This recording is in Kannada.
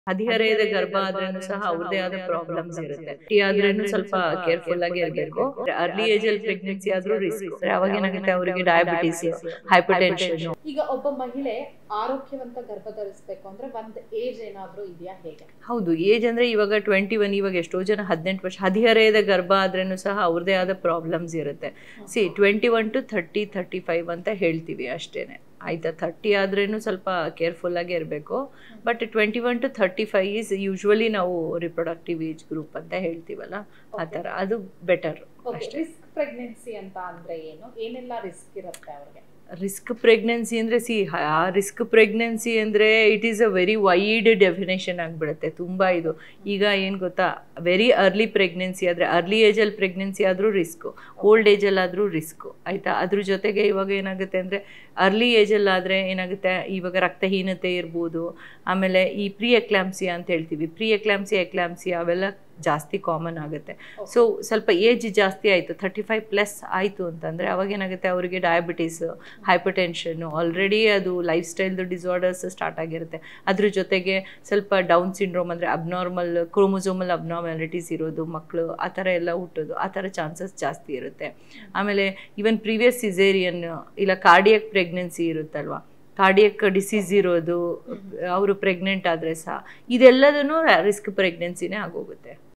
ಹದಿಹರೆಯದ ಗರ್ಭ ಆದ್ರೂ ಸಹ ಅವ್ರದೇ ಆದ ಪ್ರಾಬ್ಲಮ್ಸ್ ಇರುತ್ತೆ ಟಿ ಆದ್ರೂ ಸ್ವಲ್ಪ ಕೇರ್ಫುಲ್ ಆಗಿ ಇರಬೇಕು ಅರ್ಲಿ ಏಜ್ ಅಲ್ಲಿ ಪ್ರೆಗ್ನೆನ್ಸಿ ಆದ್ರೂ ರಿಸ್ಕ್ ಅವಾಗ ಏನಾಗುತ್ತೆ ಅವರಿಗೆ ಡಯಾಬಿಟಿಸ್ ಹೈಪರ್ ಟೆನ್ಷನ್ ಈಗ ಒಬ್ಬ ಮಹಿಳೆ ಆರೋಗ್ಯವಂತ ಗರ್ಭ ಧರಿಸ್ಬೇಕು ಅಂದ್ರೆ ಒಂದ್ ಏಜ್ ಏನಾದ್ರೂ ಇದೆಯಾ ಹೇಗೆ ಹೌದು ಏಜ್ ಅಂದ್ರೆ ಇವಾಗ ಟ್ವೆಂಟಿ ಒನ್ ಇವಾಗ ಎಷ್ಟೋ ಜನ ಹದಿನೆಂಟು ವರ್ಷ ಹದಿಹರೆಯದ ಗರ್ಭ ಆದ್ರೂ ಸಹ ಅವ್ರದೇ ಆದ ಪ್ರಾಬ್ಲಮ್ಸ್ ಇರುತ್ತೆ ಸಿ twenty one to thirty thirty five ಅಂತ ಹೇಳ್ತೀವಿ ಅಷ್ಟೇನೆ ಆಯ್ತಾ ಥರ್ಟಿ ಆದ್ರೇನು ಸ್ವಲ್ಪ ಕೇರ್ಫುಲ್ ಆಗಿ ಇರಬೇಕು but twenty one to thirty five is usually ನಾವು ರಿಪ್ರೊಡಕ್ಟಿವ್ ಏಜ್ ಗ್ರೂಪ್ ಅಂತ ಹೇಳ್ತೀವಲ್ಲ ಆ ಥರ ಅದು ಬೆಟರ್ ಅಷ್ಟೇ ರಿಸ್ಕ್ ಪ್ರೆಗ್ನೆನ್ಸಿ ಅಂತ ಅಂದ್ರೆ ಏನು ಏನೆಲ್ಲ ರಿಸ್ಕ್ ಇರುತ್ತೆ ಅವ್ರಿಗೆ ರಿಸ್ಕ್ ಪ್ರೆಗ್ನೆನ್ಸಿ ಅಂದರೆ ಸಿ ಆ ರಿಸ್ಕ್ ಪ್ರೆಗ್ನೆನ್ಸಿ ಅಂದರೆ it is a very wide definition ಆಗಿಬಿಡುತ್ತೆ ತುಂಬ ಇದು ಈಗ ಏನು ಗೊತ್ತಾ ವೆರಿ ಅರ್ಲಿ ಪ್ರೆಗ್ನೆನ್ಸಿ ಆದರೆ ಅರ್ಲಿ ಏಜಲ್ಲಿ ಪ್ರೆಗ್ನೆನ್ಸಿ ಆದರೂ ರಿಸ್ಕು ಓಲ್ಡ್ ಏಜಲ್ಲಾದರೂ ರಿಸ್ಕು ಆಯಿತಾ ಅದ್ರ ಜೊತೆಗೆ ಇವಾಗ ಏನಾಗುತ್ತೆ ಅಂದರೆ ಅರ್ಲಿ ಏಜಲ್ಲಾದರೆ ಏನಾಗುತ್ತೆ ಇವಾಗ ರಕ್ತಹೀನತೆ ಇರ್ಬೋದು ಆಮೇಲೆ ಈ ಪ್ರೀ ಎಕ್ಲಾಮ್ಸಿಯಾ ಅಂತ ಹೇಳ್ತೀವಿ ಪ್ರೀ ಎಕ್ಲಾಮ್ಸಿಯಾ ಎಕ್ಲಾಮ್ಸಿಯಾ ಅವೆಲ್ಲ ಜಾಸ್ತಿ ಕಾಮನ್ ಆಗುತ್ತೆ ಸೊ ಸ್ವಲ್ಪ ಏಜ್ ಜಾಸ್ತಿ ಆಯಿತು ಥರ್ಟಿ ಫೈವ್ ಪ್ಲಸ್ ಆಯಿತು ಅಂತಂದರೆ ಅವಾಗ ಏನಾಗುತ್ತೆ ಅವರಿಗೆ ಡಯಾಬಿಟೀಸ್ ಹೈಪರ್ ಟೆನ್ಷನ್ನು ಆಲ್ರೆಡಿ ಅದು ಲೈಫ್ ಸ್ಟೈಲ್ದು ಡಿಸಾರ್ಡರ್ಸ್ ಸ್ಟಾರ್ಟ್ ಆಗಿರುತ್ತೆ ಅದ್ರ ಜೊತೆಗೆ ಸ್ವಲ್ಪ ಡೌನ್ ಸಿಂಡ್ರೋಮ್ ಅಂದರೆ ಅಬ್ನಾರ್ಮಲ್ ಕ್ರೋಮೋಸೋಮಲ್ ಅಬ್ನಾರ್ಮಾಲಿಟೀಸ್ ಇರೋದು ಮಕ್ಕಳು ಆ ಥರ ಎಲ್ಲ ಹುಟ್ಟೋದು ಆ ಥರ ಚಾನ್ಸಸ್ ಜಾಸ್ತಿ ಇರುತ್ತೆ ಆಮೇಲೆ ಈವನ್ ಪ್ರೀವಿಯಸ್ ಸಿಸೇರಿಯನ್ ಇಲ್ಲ ಕಾರ್ಡಿಯಕ್ ಪ್ರೆಗ್ನೆನ್ಸಿ ಇರುತ್ತಲ್ವ ಕಾರ್ಡಿಯಕ್ ಡಿಸೀಸ್ ಇರೋದು ಅವರು ಪ್ರೆಗ್ನೆಂಟ್ ಆದರೆ ಸಹ ಇದೆಲ್ಲದೂ ರಿಸ್ಕ್ ಪ್ರೆಗ್ನೆನ್ಸಿನೇ ಆಗೋಗುತ್ತೆ